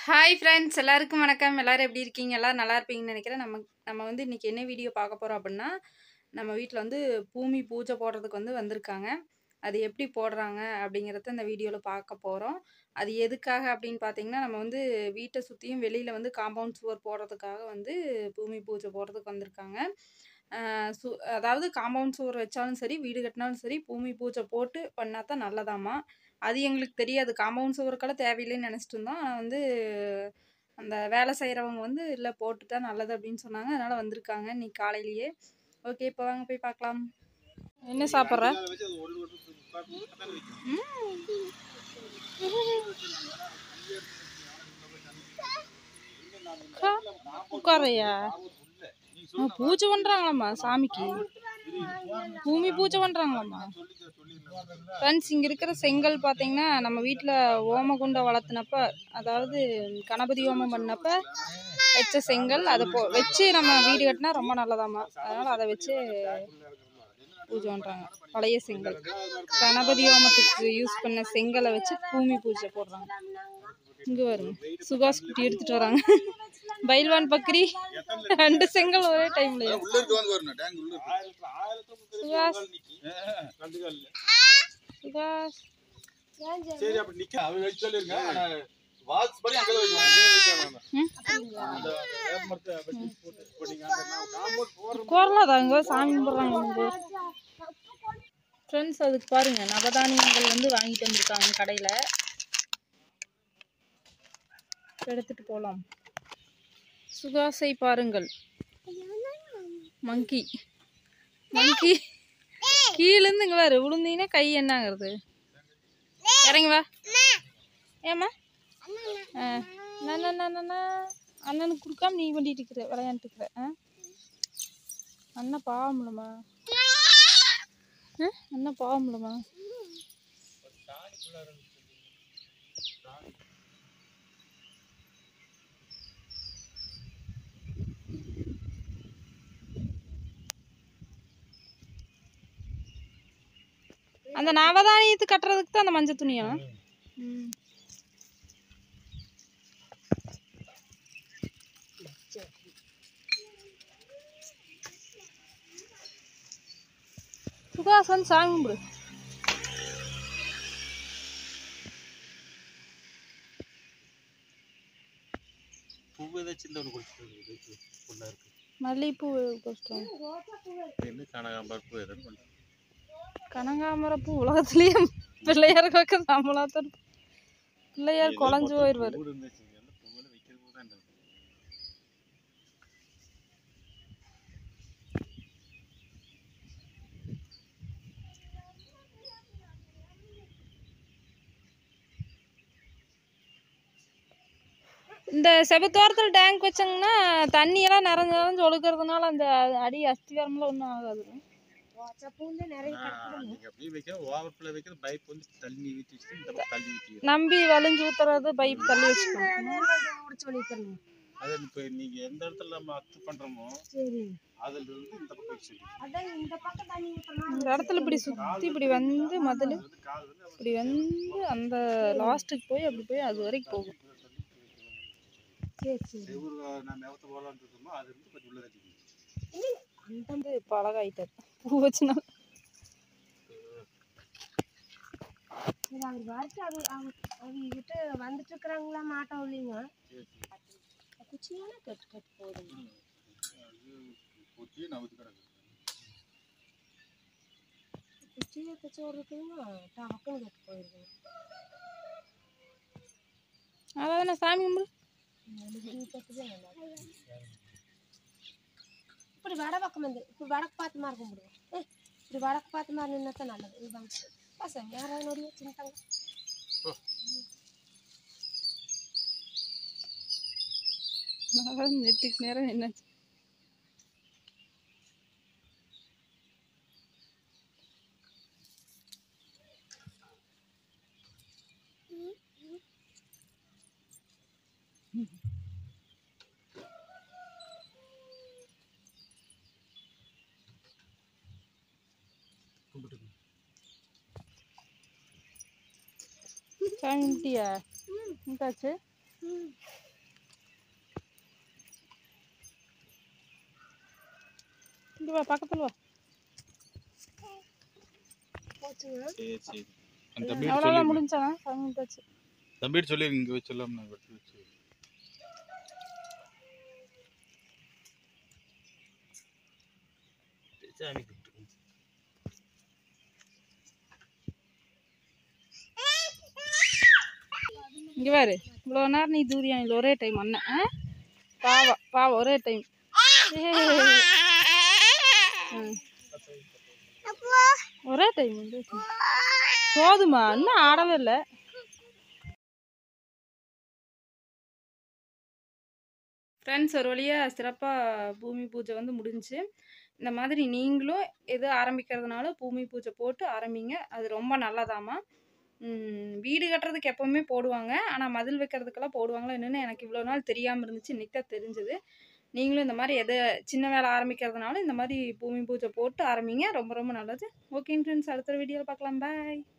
Hi friends எல்லாருக்கும் வணக்கம் எல்லாரும் எப்படி இருக்கீங்க எல்லாரும் நல்லா இருப்பீங்கன்னு நினைக்கிறேன் நம்ம நம்ம வந்து இன்னைக்கு என்ன வீடியோ பார்க்க போகிறோம் அப்படின்னா நம்ம வீட்டில் வந்து பூமி பூஜை போடுறதுக்கு வந்து வந்திருக்காங்க அது எப்படி போடுறாங்க அப்படிங்கிறத இந்த வீடியோவில் பார்க்க போகிறோம் அது எதுக்காக அப்படின்னு பார்த்தீங்கன்னா நம்ம வந்து வீட்டை சுற்றியும் வெளியில் வந்து காம்பவுண்ட் சுவர் போடுறதுக்காக வந்து பூமி பூஜை போடுறதுக்கு வந்திருக்காங்க ஆஹ் சு அதாவது காம்பவுண்ட் சுவர் வச்சாலும் சரி வீடு கட்டினாலும் சரி பூமி பூஜை போட்டு பண்ணால் தான் நல்லதாம்மா அது எங்களுக்கு தெரியாது காம்பவுண்ட் சுவருக்கெல்லாம் தேவையில்லைன்னு நினச்சிட்டு இருந்தோம் ஆனால் வந்து அந்த வேலை செய்கிறவங்க வந்து இல்லை போட்டுட்டா நல்லது அப்படின்னு சொன்னாங்க அதனால் வந்திருக்காங்க இன்னைக்கு காலையிலேயே ஓகே இப்போ வாங்க போய் பார்க்கலாம் என்ன சாப்பிட்ற உட்காரையா பூஜை பண்ணுறாங்களாம்மா சாமிக்கு பூமி பூஜை பண்ணுறாங்களாம்மா ஃப்ரெண்ட்ஸ் இங்கே இருக்கிற செங்கல் பார்த்தீங்கன்னா நம்ம வீட்டில் ஓமகுண்டம் வளர்த்துனப்ப அதாவது கணபதி ஹோமம் பண்ணப்ப வச்ச செங்கல் அதை போ வச்சு நம்ம வீடு கட்டினா ரொம்ப நல்லதாம்மா அதனால் அதை வச்சு பூஜை பண்ணுறாங்க பழைய செங்கல் கணபதி ஹோமத்துக்கு யூஸ் பண்ண செங்கலை வச்சு பூமி பூஜை போடுறாங்க இங்கே வருங்க சுகாஸ் குட்டி எடுத்துகிட்டு வராங்க பைல்வான் பக்ரி ரெண்டு செங்கல் ஒரே டைம்ல உள்ள இருக்கு வந்து வரணும் டேங்க் உள்ள இருக்கு சுகாஸ் சுகாஸ் சரி அப்படி நிக்க அவன் வச்சு சொல்லிருங்க ஆனா வாட்ச் படி அங்க வைக்கணும் ம் அந்த வேப்பமரத்தை வெட்டி போட்டு போட்டீங்க அந்த காம்பவுண்ட் போற குரலாதாங்க சாமி கும்பிட்றாங்க ஃப்ரெண்ட்ஸ் அதுக்கு பாருங்க நவதானியங்கள் வந்து வாங்கிட்டு வந்திருக்காங்க கடையில் எடுத்துட்டு போகலாம் சுகாசை பாருங்கள் மங்கி மங்கி கீழேருந்து இங்கே வேறு விழுந்தீங்கன்னா கை என்னங்கிறது இறங்கி வா ஏம்மா ஆ நான் நான் நான் நான் நான். அண்ணனுக்கு கொடுக்காம நீ பண்ணிட்டு இருக்கிற விளையாண்டுட்டு இருக்கிற ஆ அண்ணா பாவம்லம்மா ஆ அண்ணா பாவம்லம்மா அந்த நவதானியத்து கட்டுறதுக்கு தான் அந்த மஞ்சள் துணியா ம் சுகாசன் சாமி கும்பிடு பூ ஏதாச்சும் இந்த ஒன்று கொடுத்து ஃபுல்லாக இருக்கு மல்லிகைப்பூ கஷ்டம் என்ன கனகாம்பர் பூ ஏதாவது கனகாமர பூ உலகத்துலேயே பிள்ளையார் வைக்க நம்மளாத்தான் பிள்ளையார் குழஞ்சு போயிடுவார் பூ இருந்துச்சு எல்லாம் பூவில் வைக்கிற பூ தான் இருந்தது இந்த செபத்தோரத்தில் டேங்க் வச்சாங்கன்னா தண்ணியெல்லாம் நிறைஞ்சு நிறைஞ்சு ஒழுக்கிறதுனால அந்த அடி அஸ்திவாரம்லாம் ஒன்றும் ஆகாது நீங்கள் அப்படியே வைக்க ஓவர் ஃப்ளோ வைக்கிறது பைப் வந்து தள்ளி ஊற்றி வச்சுட்டு இந்த பக்கம் தள்ளி ஊற்றி நம்பி வலிஞ்சு ஊத்துறது பைப் தள்ளி வச்சுக்கணும் அது இப்போ நீங்கள் எந்த இடத்துல நம்ம அத்து பண்ணுறோமோ அதுல இருந்து இந்த பக்கம் வச்சு இந்த இடத்துல இப்படி சுற்றி இப்படி வந்து மதில் வந்து கால் வந்து இப்படி வந்து அந்த லாஸ்ட்டுக்கு போய் அப்படி போய் அது வரைக்கும் போகும் செவ்வறு நம்ம எவத்த போகலான்னு இருக்கோமோ அது இருந்து கொஞ்சம் உள்ள தட்டி அந்த வந்து பழகாயிட்டார் பூ வச்சுனா அவர் வரட்டு அது அவங்க கிட்ட வந்துட்டு இருக்கிறாங்களா மாட்டோம் இல்லைங்க குச்சியான கட்டு கட்டு போதுங்க பூச்சி நவுத்து கிடக்கு குச்சியை தச்சு விடுறதுங்க டக்குன்னு கட்டு போயிருக்குங்க அதாவது நான் சாமி கும்பிடு இப்படி வட பக்கம் வந்து இப்படி வடக்கு பார்த்து மாதிரி கும்பிடுவோம் ஏய், இப்படி வடக்கு பார்த்து மாதிரி நின்னா தான் நல்லது இதுதான் பசங்க யாராவது நொடியா சின்னத்தாங்க நான் நெட்டுக்கு நேரம் என்னாச்சு சாமி கும்பிட்டியா கும்பிட்டாச்சு இங்கே வா பக்கத்தில் வா போச்சுங்க சரி சரி அந்த தம்பிகிட்ட அவ்வளோதான் சொல்லி முடிஞ்சாங்க முடிஞ்சாச்சு தம்பிகிட்ட சொல்லி இங்க வச்சு சொல்லாம நான் வெட்டி வச்சு இங்கே பாரு இவ்வளோ நேரம் நீ தூரியா இல்லை ஒரே டைம் அண்ணன் ஆ பாவா பாவா ஒரே டைம் ஒரே டைம் வந்து போதுமா இன்னும் ஆடவே இல்லை ஃப்ரெண்ட்ஸ் ஒரு வழியாக சிறப்பாக பூமி பூஜை வந்து முடிஞ்சுச்சு இந்த மாதிரி நீங்களும் எது ஆரம்பிக்கிறதுனால பூமி பூஜை போட்டு ஆரம்பிங்க அது ரொம்ப நல்லதாம்மா ம், வீடு கட்டுறதுக்கு எப்போவுமே போடுவாங்க ஆனால் மதில் வைக்கிறதுக்கெல்லாம் போடுவாங்களா என்னன்னு எனக்கு இவ்வளோ நாள் தெரியாமல் இருந்துச்சு இன்னைக்கு தான் தெரிஞ்சது நீங்களும் இந்த மாதிரி எதை சின்ன வேலை ஆரம்பிக்கிறதுனால இந்த மாதிரி பூமி பூஜை போட்டு ஆரம்பிங்க ரொம்ப ரொம்ப நல்லது ஓகே ஃப்ரெண்ட்ஸ் அடுத்த வீடியோவில் பார்க்கலாம் பாய்